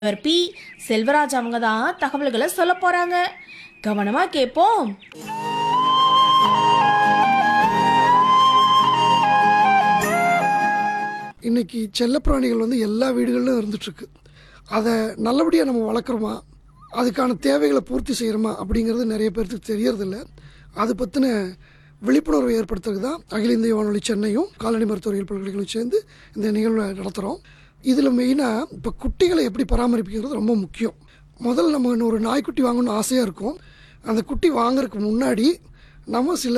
இவர் பி செல்வராஜ் அவங்க தான் தகவல்களை சொல்ல போறாங்க கவனமா கேட்போம் இன்னைக்கு செல்லப்பிராணிகள் வந்து எல்லா வீடுகளிலும் இருந்துகிட்ருக்கு அதை நல்லபடியாக நம்ம வளர்க்குறோமா அதுக்கான தேவைகளை பூர்த்தி செய்கிறோமா அப்படிங்கிறது நிறைய பேருக்கு தெரியறதில்ல அது பற்றின விழிப்புணர்வு ஏற்படுத்துறதுக்கு தான் அகில இந்திய வானொலி சென்னையும் காலனி மருத்துவர்கள் பல்கலைக்கழகம் சேர்ந்து இந்த நிகழ்வை நடத்துகிறோம் இதில் மெயினாக இப்போ குட்டிகளை எப்படி பராமரிப்புங்கிறது ரொம்ப முக்கியம் முதல்ல நம்ம இன்னும் ஒரு நாய்க்குட்டி வாங்கணும்னு ஆசையாக இருக்கும் அந்த குட்டி வாங்குறதுக்கு முன்னாடி நம்ம சில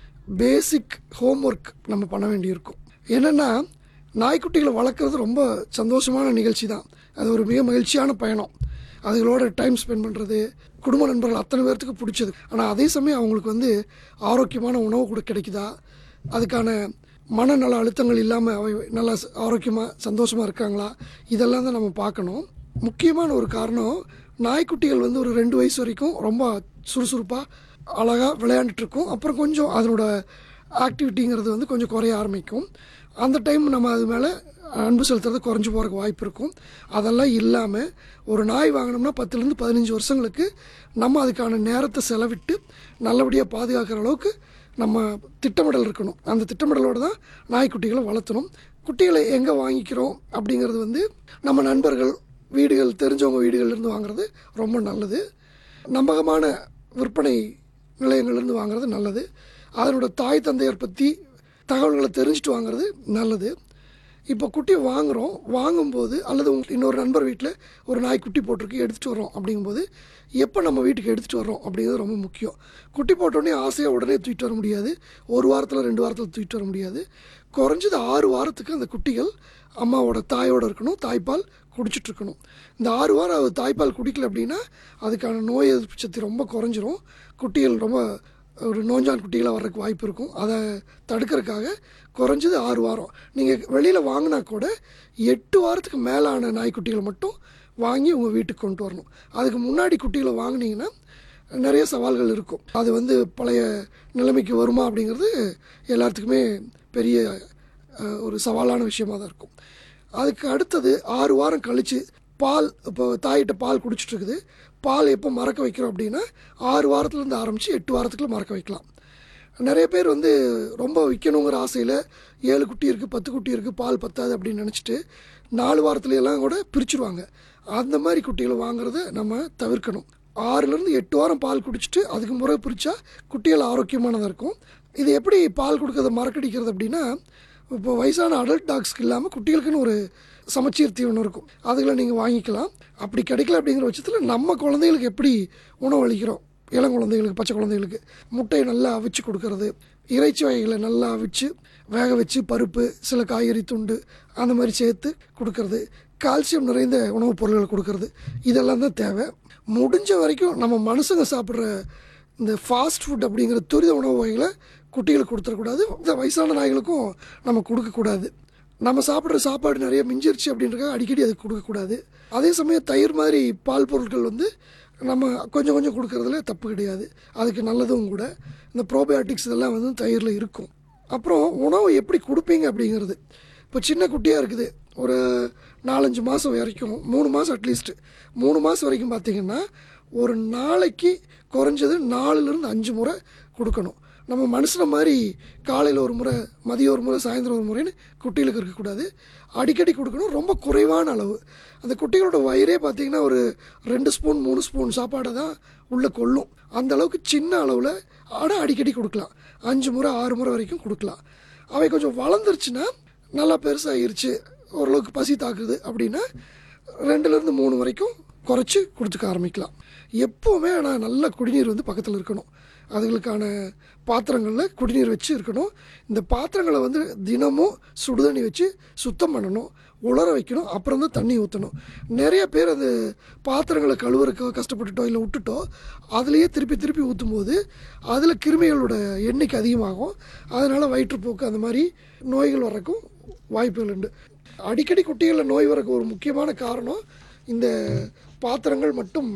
பேசிக் ஹோம்ஒர்க் நம்ம பண்ண வேண்டியிருக்கும் என்னென்னா நாய்க்குட்டிகளை வளர்க்குறது ரொம்ப சந்தோஷமான நிகழ்ச்சி தான் அது ஒரு மிக மகிழ்ச்சியான பயணம் அதுகளோட டைம் ஸ்பெண்ட் பண்ணுறது குடும்ப நண்பர்கள் அத்தனை பேர்த்துக்கு பிடிச்சது ஆனால் அதே சமயம் அவங்களுக்கு வந்து ஆரோக்கியமான உணவு கூட கிடைக்குதா அதுக்கான மனநல அழுத்தங்கள் இல்லாமல் அவை நல்லா ஆரோக்கியமாக சந்தோஷமாக இருக்காங்களா இதெல்லாம் தான் நம்ம பார்க்கணும் முக்கியமான ஒரு காரணம் நாய்க்குட்டிகள் வந்து ஒரு ரெண்டு வயசு வரைக்கும் ரொம்ப சுறுசுறுப்பாக அழகாக விளையாண்டுட்டு இருக்கும் அப்புறம் கொஞ்சம் அதனோட ஆக்டிவிட்டிங்கிறது வந்து கொஞ்சம் குறைய ஆரம்பிக்கும் அந்த டைம் நம்ம அது மேலே அன்பு செலுத்துறது குறைஞ்சி போகிறதுக்கு வாய்ப்பு இருக்கும் அதெல்லாம் இல்லாமல் ஒரு நாய் வாங்கினோம்னா பத்துலேருந்து பதினஞ்சு வருஷங்களுக்கு நம்ம அதுக்கான நேரத்தை செலவிட்டு நல்லபடியாக பாதுகாக்கிற அளவுக்கு நம்ம திட்டமிடல் இருக்கணும் அந்த திட்டமிடலோடு தான் நாய்க்குட்டிகளை வளர்த்தணும் குட்டிகளை எங்கே வாங்கிக்கிறோம் அப்படிங்கிறது வந்து நம்ம நண்பர்கள் வீடுகள் தெரிஞ்சவங்க வீடுகள்லேருந்து வாங்குறது ரொம்ப நல்லது நம்பகமான விற்பனை நிலையங்கள்லேருந்து வாங்குறது நல்லது அதனோட தாய் தந்தையர் பற்றி தகவல்களை தெரிஞ்சுட்டு வாங்குறது நல்லது இப்போ குட்டி வாங்குகிறோம் வாங்கும்போது அல்லது உங்க இன்னொரு நண்பர் வீட்டில் ஒரு நாய் குட்டி போட்டிருக்கு எடுத்துகிட்டு வரோம் அப்படிங்கும்போது எப்போ நம்ம வீட்டுக்கு எடுத்துகிட்டு வரோம் அப்படிங்கிறது ரொம்ப முக்கியம் குட்டி போட்டோடனே ஆசையாக உடனே தூக்கிட்டு வர முடியாது ஒரு வாரத்தில் ரெண்டு வாரத்தில் தூக்கிட்டு வர முடியாது குறைஞ்சது ஆறு வாரத்துக்கு அந்த குட்டிகள் அம்மாவோட தாயோட இருக்கணும் தாய்ப்பால் குடிச்சிட்டு இருக்கணும் இந்த ஆறு வாரம் அது தாய்ப்பால் குடிக்கல அப்படின்னா அதுக்கான நோய் எதிர்ப்பு சக்தி ரொம்ப குறைஞ்சிரும் குட்டிகள் ரொம்ப ஒரு நோஞ்சான் குட்டிகளாக வர்றதுக்கு வாய்ப்பு இருக்கும் அதை தடுக்கிறதுக்காக குறைஞ்சது ஆறு வாரம் நீங்கள் வெளியில் வாங்கினா கூட எட்டு வாரத்துக்கு மேலான நாய்க்குட்டிகளை மட்டும் வாங்கி உங்கள் வீட்டுக்கு கொண்டு வரணும் அதுக்கு முன்னாடி குட்டிகளை வாங்கினீங்கன்னா நிறைய சவால்கள் இருக்கும் அது வந்து பழைய நிலைமைக்கு வருமா அப்படிங்கிறது எல்லாத்துக்குமே பெரிய அஹ், ஒரு சவாலான விஷயமா தான் இருக்கும் அதுக்கு அடுத்தது ஆறு வாரம் கழித்து பால் இப்போ தாயிட்ட பால் குடிச்சிட்டு இருக்குது பால் எப்போ மறக்க வைக்கிறோம் அப்படின்னா ஆறு வாரத்துலேருந்து ஆரம்பித்து எட்டு வாரத்துக்குள்ள மறக்க வைக்கலாம் நிறைய பேர் வந்து ரொம்ப விற்கணுங்கிற ஆசையில் ஏழு குட்டி இருக்குது பத்து குட்டி இருக்குது பால் பத்தாது அப்படின்னு நினச்சிட்டு நாலு வாரத்துல எல்லாம் கூட பிரிச்சுருவாங்க அந்த மாதிரி குட்டிகளை வாங்குறத நம்ம தவிர்க்கணும் ஆறுலேருந்து எட்டு வாரம் பால் குடிச்சிட்டு அதுக்கு முறை பிரித்தா குட்டிகள் ஆரோக்கியமானதாக இருக்கும் இது எப்படி பால் கொடுக்கறத மறக்கடிக்கிறது அப்படின்னா இப்போ வயசான அடல்ட் டாக்ஸ்க்கு இல்லாமல் குட்டிகளுக்குன்னு ஒரு சமச்சீர் தீவனம் இருக்கும் அதுகளை நீங்கள் வாங்கிக்கலாம் அப்படி கிடைக்கல அப்படிங்கிற பட்சத்தில் நம்ம குழந்தைகளுக்கு எப்படி உணவு அளிக்கிறோம் இளம் குழந்தைகளுக்கு பச்சை குழந்தைகளுக்கு முட்டையை நல்லா அவிச்சு கொடுக்கறது இறைச்சி வகைகளை நல்லா அவிச்சு வேக வச்சு பருப்பு சில காய்கறி துண்டு அந்த மாதிரி சேர்த்து கொடுக்கறது கால்சியம் நிறைந்த உணவுப் பொருட்களை கொடுக்கறது இதெல்லாம் தான் தேவை முடிஞ்ச வரைக்கும் நம்ம மனுஷங்க சாப்பிட்ற இந்த ஃபாஸ்ட் ஃபுட் அப்படிங்கிற துரித உணவு வகைகளை குட்டிகளுக்கு கொடுத்துடக்கூடாது இந்த வயசான நாய்களுக்கும் நம்ம கொடுக்கக்கூடாது நம்ம சாப்பிட்ற சாப்பாடு நிறைய மிஞ்சிருச்சு அப்படின்றக்காக அடிக்கடி அதுக்கு கொடுக்கக்கூடாது அதே சமயம் தயிர் மாதிரி பால் பொருட்கள் வந்து நம்ம கொஞ்சம் கொஞ்சம் கொடுக்கறதுல தப்பு கிடையாது அதுக்கு நல்லதும் கூட இந்த ப்ரோபயோட்டிக்ஸ் இதெல்லாம் வந்து தயிரில் இருக்கும் அப்புறம் உணவு எப்படி கொடுப்பீங்க அப்படிங்கிறது இப்போ சின்ன குட்டியாக இருக்குது ஒரு நாலஞ்சு மாதம் வரைக்கும் மூணு மாதம் அட்லீஸ்ட் மூணு மாதம் வரைக்கும் பார்த்தீங்கன்னா ஒரு நாளைக்கு குறைஞ்சது நாலுலேருந்து அஞ்சு முறை கொடுக்கணும் நம்ம மனுஷனை மாதிரி காலையில் ஒரு முறை மதியம் ஒரு முறை சாயந்தரம் ஒரு முறைன்னு குட்டிகளுக்கு இருக்கக்கூடாது அடிக்கடி கொடுக்கணும் ரொம்ப குறைவான அளவு அந்த குட்டிகளோட வயிறே பார்த்திங்கன்னா ஒரு ரெண்டு ஸ்பூன் மூணு ஸ்பூன் சாப்பாடை தான் உள்ளே கொள்ளும் அந்த அளவுக்கு சின்ன அளவில் ஆனால் அடிக்கடி கொடுக்கலாம் அஞ்சு முறை ஆறு முறை வரைக்கும் கொடுக்கலாம் அவை கொஞ்சம் வளர்ந்துருச்சுன்னா நல்லா பெருசாகிருச்சு ஓரளவுக்கு பசி தாக்குது அப்படின்னா ரெண்டுலேருந்து மூணு வரைக்கும் குறைச்சி கொடுத்துக்க ஆரம்பிக்கலாம் எப்போவுமே ஆனால் நல்ல குடிநீர் வந்து பக்கத்தில் இருக்கணும் அதுகளுக்கான பாத்திரங்களில் குடிநீர் வச்சு இருக்கணும் இந்த பாத்திரங்களை வந்து தினமும் சுடுதண்ணி வச்சு சுத்தம் பண்ணணும் உலர வைக்கணும் அப்புறம் தான் தண்ணி ஊற்றணும் நிறைய பேர் அந்த பாத்திரங்களை கழுவுறக்கோ கஷ்டப்பட்டுட்டோ இல்லை விட்டுட்டோ அதுலேயே திருப்பி திருப்பி ஊற்றும் போது அதில் கிருமிகளோட எண்ணிக்கை அதிகமாகும் அதனால் வயிற்றுப்போக்கு அந்த மாதிரி நோய்கள் வரக்கும் வாய்ப்புகள் உண்டு அடிக்கடி குட்டிகளில் நோய் வரக்கு ஒரு முக்கியமான காரணம் இந்த பாத்திரங்கள் மட்டும்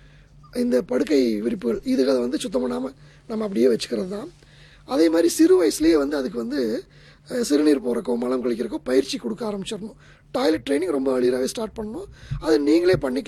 இந்த படுக்கை விரிப்புகள் இதுகளை வந்து சுத்தம் பண்ணாமல் நம்ம அப்படியே வச்சுக்கிறது தான் அதே மாதிரி சிறு வயசுலேயே வந்து அதுக்கு வந்து அஹ், சிறுநீர் போகிறக்கோ மலம் கழிக்கிறக்கோ பயிற்சி கொடுக்க ஆரம்பிச்சிடணும் டாய்லெட் ட்ரைனிங் ரொம்ப அழியராகவே ஸ்டார்ட் பண்ணணும் அது நீங்களே பண்ணிக்கலாம்